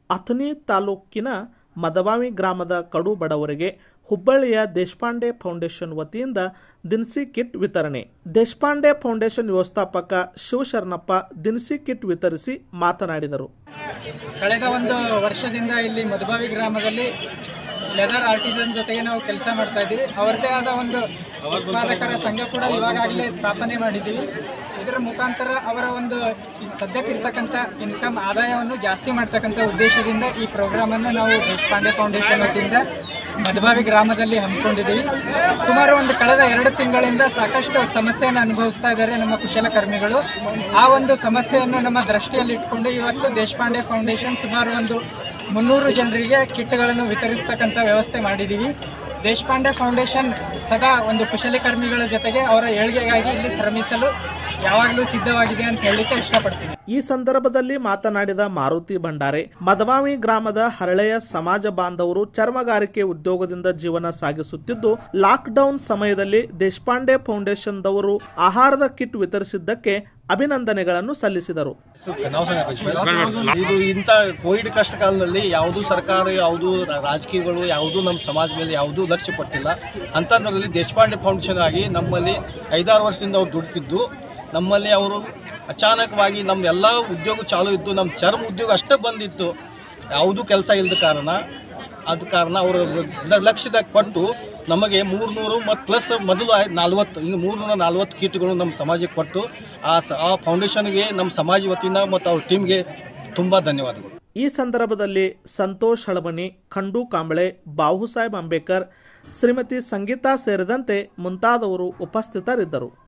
ಅಥಣಿ ತಾಲೂಕಿನ ಮದವಾವಿ ಗ್ರಾಮದ ಕಡು ಬಡವರಿಗೆ ಹುಬ್ಬಳ್ಳಿಯ ದೇಶಪಾಂಡೆ ಫೌಂಡೇಶನ್ ವತಿಯಿಂದ ದಿನಸಿ ಕಿಟ್ ವಿತರಣೆ ದೇಶಪಾಂಡೆ ಫೌಂಡೇಶನ್ ವ್ಯವಸ್ಥಾಪಕ ಶಿವಶರಣಪ್ಪ ದಿನಸಿ ಕಿಟ್ ವಿತರಿಸಿ ಮಾತನಾಡಿದರು ಕಳೆದ ಒಂದು ವರ್ಷದಿಂದ ಇಲ್ಲಿ ಮಧುಬಾವಿ ಗ್ರಾಮದಲ್ಲಿ ಲೆದರ್ ಆರ್ಟಿಸನ್ ಜೊತೆಗೆ ನಾವು ಕೆಲಸ ಮಾಡ್ತಾ ಇದ್ದೀವಿ ಅವರದೇ ಆದ ಒಂದು ಉತ್ಪಾದಕರ ಸಂಘ ಕೂಡ ಇವಾಗಲೇ ಸ್ಥಾಪನೆ ಮಾಡಿದ್ದೀವಿ ಇದರ ಮುಖಾಂತರ ಅವರ ಒಂದು ಈಗ ಸದ್ಯಕ್ಕಿರ್ತಕ್ಕಂಥ ಇನ್ಕಮ್ ಆದಾಯವನ್ನು ಜಾಸ್ತಿ ಮಾಡ್ತಕ್ಕಂಥ ಉದ್ದೇಶದಿಂದ ಈ ಪ್ರೋಗ್ರಾಮನ್ನು ನಾವು ದೇಶಪಾಂಡೆ ಫೌಂಡೇಶನ್ ವತಿಯಿಂದ ಮಧುಬಾವಿ ಗ್ರಾಮದಲ್ಲಿ ಹಮ್ಮಿಕೊಂಡಿದ್ದೀವಿ ಸುಮಾರು ಒಂದು ಕಳೆದ ಎರಡು ತಿಂಗಳಿಂದ ಸಾಕಷ್ಟು ಸಮಸ್ಯೆಯನ್ನು ಅನುಭವಿಸ್ತಾ ಇದ್ದಾರೆ ನಮ್ಮ ಕುಶಲಕರ್ಮಿಗಳು ಆ ಒಂದು ಸಮಸ್ಯೆಯನ್ನು ನಮ್ಮ ದೃಷ್ಟಿಯಲ್ಲಿ ಇಟ್ಕೊಂಡು ಇವತ್ತು ದೇಶಪಾಂಡೆ ಫೌಂಡೇಶನ್ ಸುಮಾರು ಒಂದು ಮುನ್ನೂರು ಜನರಿಗೆ ಕಿಟ್ಗಳನ್ನು ವಿತರಿಸ್ತಕ್ಕಂಥ ವ್ಯವಸ್ಥೆ ಮಾಡಿದ್ದೀವಿ ದೇಶಪಾಂಡೆ ಫೌಂಡೇಶನ್ ಸದಾ ಒಂದು ಕುಶಲಕರ್ಮಿಗಳ ಜೊತೆಗೆ ಅವರ ಏಳಿಗೆಗಾಗಿ ಇಲ್ಲಿ ಶ್ರಮಿಸಲು ಯಾವಾಗಲೂ ಸಿದ್ಧವಾಗಿದೆ ಅಂತ ಹೇಳಲಿಕ್ಕೆ ಇಷ್ಟಪಡ್ತೀನಿ ಈ ಸಂದರ್ಭದಲ್ಲಿ ಮಾತನಾಡಿದ ಮಾರುತಿ ಭಂಡಾರೆ ಮದವಾವಿ ಗ್ರಾಮದ ಹರಳೆಯ ಸಮಾಜ ಬಾಂಧವರು ಚರ್ಮಗಾರಿಕೆ ಉದ್ಯೋಗದಿಂದ ಜೀವನ ಸಾಗಿಸುತ್ತಿದ್ದು ಲಾಕ್ಡೌನ್ ಸಮಯದಲ್ಲಿ ದೇಶಪಾಂಡೆ ಫೌಂಡೇಶನ್ದವರು ಆಹಾರದ ಕಿಟ್ ವಿತರಿಸಿದ್ದಕ್ಕೆ ಅಭಿನಂದನೆಗಳನ್ನು ಸಲ್ಲಿಸಿದರು ಇದು ಇಂಥ ಕೋವಿಡ್ ಕಷ್ಟ ಕಾಲದಲ್ಲಿ ಯಾವುದೂ ಸರ್ಕಾರ ಯಾವುದೂ ರಾ- ರಾಜಕೀಯಗಳು ಯಾವುದೂ ನಮ್ಮ ಸಮಾಜ ಮೇಲೆ ಯಾವುದೂ ಲಕ್ಷ್ಯ ಕೊಟ್ಟಿಲ್ಲ ಅಂಥದ್ರಲ್ಲಿ ದೇಶಪಾಂಡೆ ಫೌಂಡೇಶನ್ ಆಗಿ ನಮ್ಮಲ್ಲಿ ಐದಾರು ವರ್ಷದಿಂದ ಅವ್ರು ದುಡ್ತಿದ್ದು ನಮ್ಮಲ್ಲಿ ಅವರು ಅಚಾನಕವಾಗಿ ನಮ್ಮ ಎಲ್ಲ ಉದ್ಯೋಗ ಚಾಲೂ ಇದ್ದು ನಮ್ಮ ಚರ್ಮ ಉದ್ಯೋಗ ಅಷ್ಟೇ ಬಂದಿತ್ತು ಯಾವುದೂ ಕೆಲಸ ಇಲ್ಲದ ಕಾರಣ ಆದ ಕಾರಣ ಅವರು ಲಕ್ಷ್ಯದಾಗ ಕೊಟ್ಟು ನಮಗೆ ಮೂರ್ನೂರು ಮತ್ತು ಪ್ಲಸ್ ಮೊದಲು ಆಯ್ತು ನಲ್ವತ್ತು ಈಗ ಮೂರ್ನೂರ ನಲ್ವತ್ತು ಕೀಟ್ಗಳು ನಮ್ಮ ಸಮಾಜಕ್ಕೆ ಕೊಟ್ಟು ಆ ಸ ಆ ಫೌಂಡೇಶನ್ಗೆ ನಮ್ಮ ಸಮಾಜ ವತಿಯಿಂದ ಮತ್ತು ಅವ್ರ ಟೀಮ್ಗೆ ತುಂಬ ಧನ್ಯವಾದಗಳು ಈ ಸಂದರ್ಭದಲ್ಲಿ ಸಂತೋಷ್ ಹಳಮಣಿ ಖಂಡು ಕಾಂಬಳೆ ಬಾಹುಸಾಹೇಬ್ ಅಂಬೇಕರ್ ಶ್ರೀಮತಿ ಸಂಗೀತಾ ಸೇರಿದಂತೆ ಮುಂತಾದವರು ಉಪಸ್ಥಿತರಿದ್ದರು